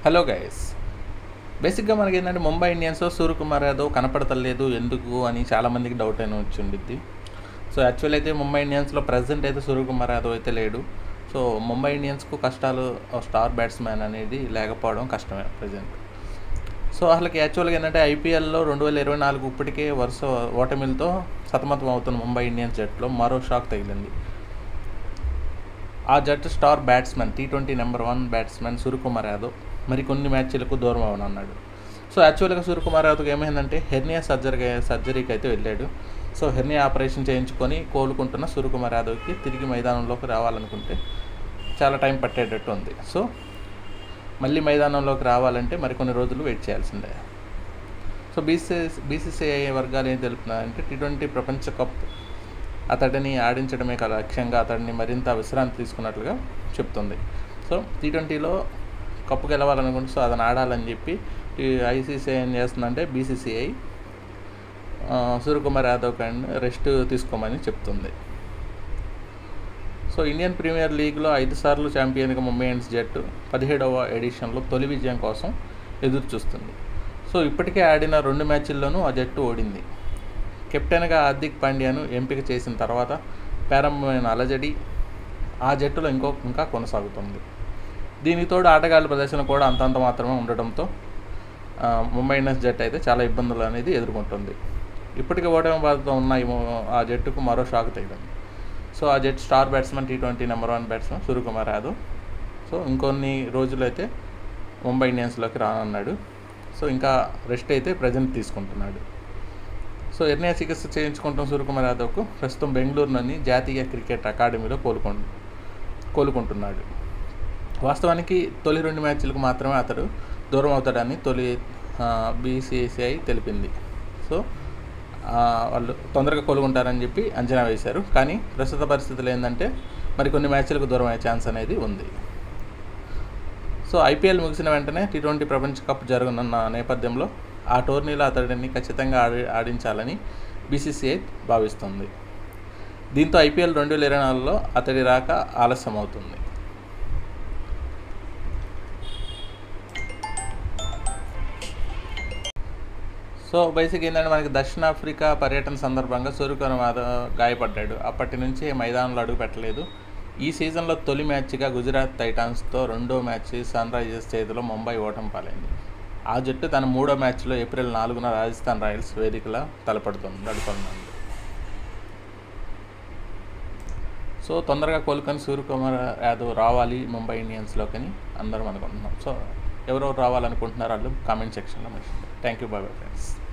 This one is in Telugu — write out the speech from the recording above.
హలో గైస్ బేసిక్గా మనకి ఏంటంటే ముంబై ఇండియన్స్ సూర్యకుమార్ యాదవ్ కనపడతలేదు ఎందుకు అని చాలామందికి డౌట్ అయిన వచ్చి ఉండిద్ది సో యాక్చువల్ అయితే ముంబై ఇండియన్స్లో ప్రజెంట్ అయితే సూర్యకుమార్ యాదవ్ అయితే లేడు సో ముంబై ఇండియన్స్కు కష్టాలు స్టార్ బ్యాట్స్మెన్ అనేది లేకపోవడం కష్టమే ప్రజెంట్ సో అసలుకి యాక్చువల్గా ఏంటంటే ఐపీఎల్లో రెండు వేల ఇరవై నాలుగు ఇప్పటికే వరుస ఓటమిలతో సతమతం అవుతున్న ముంబై ఇండియన్స్ జట్టులో మరో షాక్ తగిలింది ఆ జట్టు star batsmen T twenty number one batsmen Suryakumar Yadav మరి కొన్ని మ్యాచ్లకు దూరం అవనన్నాడు సో యాక్చువల్గా సూర్యకుమార్ యాదవ్కి ఏమైందంటే హెర్నియా సర్జరీ సర్జరీకి అయితే వెళ్ళాడు సో హెర్నియా ఆపరేషన్ చేయించుకొని కోలుకుంటున్న సూర్యకుమార్ యాదవ్కి తిరిగి మైదానంలోకి రావాలనుకుంటే చాలా టైం పట్టేటట్టు ఉంది సో మళ్ళీ మైదానంలోకి రావాలంటే మరికొన్ని రోజులు వెయిట్ చేయాల్సిందే సో బీసీ బీసీసీఐ వర్గాలు ఏం తెలుపుతున్నారంటే టీ ట్వంటీ ప్రపంచ కప్ అతడిని ఆడించడమే కాదు లక్ష్యంగా అతడిని మరింత విశ్రాంతి తీసుకున్నట్లుగా చెప్తుంది సో టీ ట్వంటీలో కప్పు గెలవాలనుకుంటే సో అతను ఆడాలని చెప్పి ఈ ఐసీసీఐ ఏం చేస్తుందంటే బీసీసీఐ సూర్యకుమార్ యాదవ్ కండ్ రెస్ట్ తీసుకోమని చెప్తుంది సో ఇండియన్ ప్రీమియర్ లీగ్లో ఐదు సార్లు ఛాంపియన్గా ముంబై ఇండియన్స్ జట్టు పదిహేడవ ఎడిషన్లో తొలి విజయం కోసం ఎదురు చూస్తుంది సో ఇప్పటికే ఆడిన రెండు మ్యాచ్ల్లోనూ ఆ జట్టు ఓడింది కెప్టెన్గా హార్దిక్ పాండ్యాను ఎంపిక చేసిన తర్వాత ప్రారంభమైన అలజడి ఆ జట్టులో ఇంకో ఇంకా కొనసాగుతుంది దీనికి తోడు ఆటగాళ్ళ ప్రదర్శన కూడా అంతంత మాత్రమే ఉండటంతో ముంబై ఇండియన్స్ జట్టు అయితే చాలా ఇబ్బందులు అనేది ఎదుర్కొంటుంది ఇప్పటికే ఓటమి బాధతో ఉన్న ఆ జట్టుకు మరో షాక్ తగిలింది సో ఆ జట్టు star batsmen T twenty number one batsmen Suryakumar Yadav so ఇంకొన్ని రోజులైతే ముంబై ఇండియన్స్లోకి రానున్నాడు సో ఇంకా రెస్ట్ అయితే ప్రజెంట్ తీసుకుంటున్నాడు సో ఎర్నియా చికిత్స చేయించుకుంటున్న సూర్యకుమార్ యాదవ్కు ప్రస్తుతం బెంగళూరులోని జాతీయ క్రికెట్ అకాడమీలో కోలుకొం కోలుకుంటున్నాడు వాస్తవానికి తొలి రెండు మ్యాచ్లకు మాత్రమే అతడు దూరం అవుతాడని తొలి బీసీసీఐ తెలిపింది సో వాళ్ళు తొందరగా కోలుకుంటారని చెప్పి అంచనా వేశారు కానీ ప్రస్తుత పరిస్థితులు ఏంటంటే మరికొన్ని మ్యాచ్లకు దూరం అయ్యే ఛాన్స్ అనేది ఉంది సో ఐపీఎల్ ముగిసిన వెంటనే టీ ట్వంటీ ప్రపంచ కప్ జరగనున్న నేపథ్యంలో ఆ టోర్నీలో అతడిని ఖచ్చితంగా ఆడి ఆడించాలని బీసీసీఐ భావిస్తుంది దీంతో ఐపీఎల్ రెండు వేల ఇరవై నాలుగులో అతడి రాక ఆలస్యం అవుతుంది సో బేసిక్ ఏంటంటే మనకి దక్షిణాఫ్రికా పర్యటన సందర్భంగా సూర్యకుమార్ గాయపడ్డాడు అప్పటి నుంచి మైదానంలో అడుగు పెట్టలేదు ఈ సీజన్లో తొలి మ్యాచ్గా గుజరాత్ టైటాన్స్తో రెండో మ్యాచ్ సన్ రైజర్స్ చేతిలో ముంబై ఓటమి పాలైంది ఆ జట్టు తన మూడో మ్యాచ్లో ఏప్రిల్ నాలుగున రాజస్థాన్ రాయల్స్ వేదికలా తలపడుతుంది నడుపుతుంది సో తొందరగా కోలుకొని సూర్యకుమార్ యాదవ్ రావాలి ముంబై ఇండియన్స్లోకని అందరం అనుకుంటున్నాం సో ఎవరెవరు రావాలనుకుంటున్నారు వాళ్ళు కామెంట్ సెక్షన్లో mention thank you bye bye friends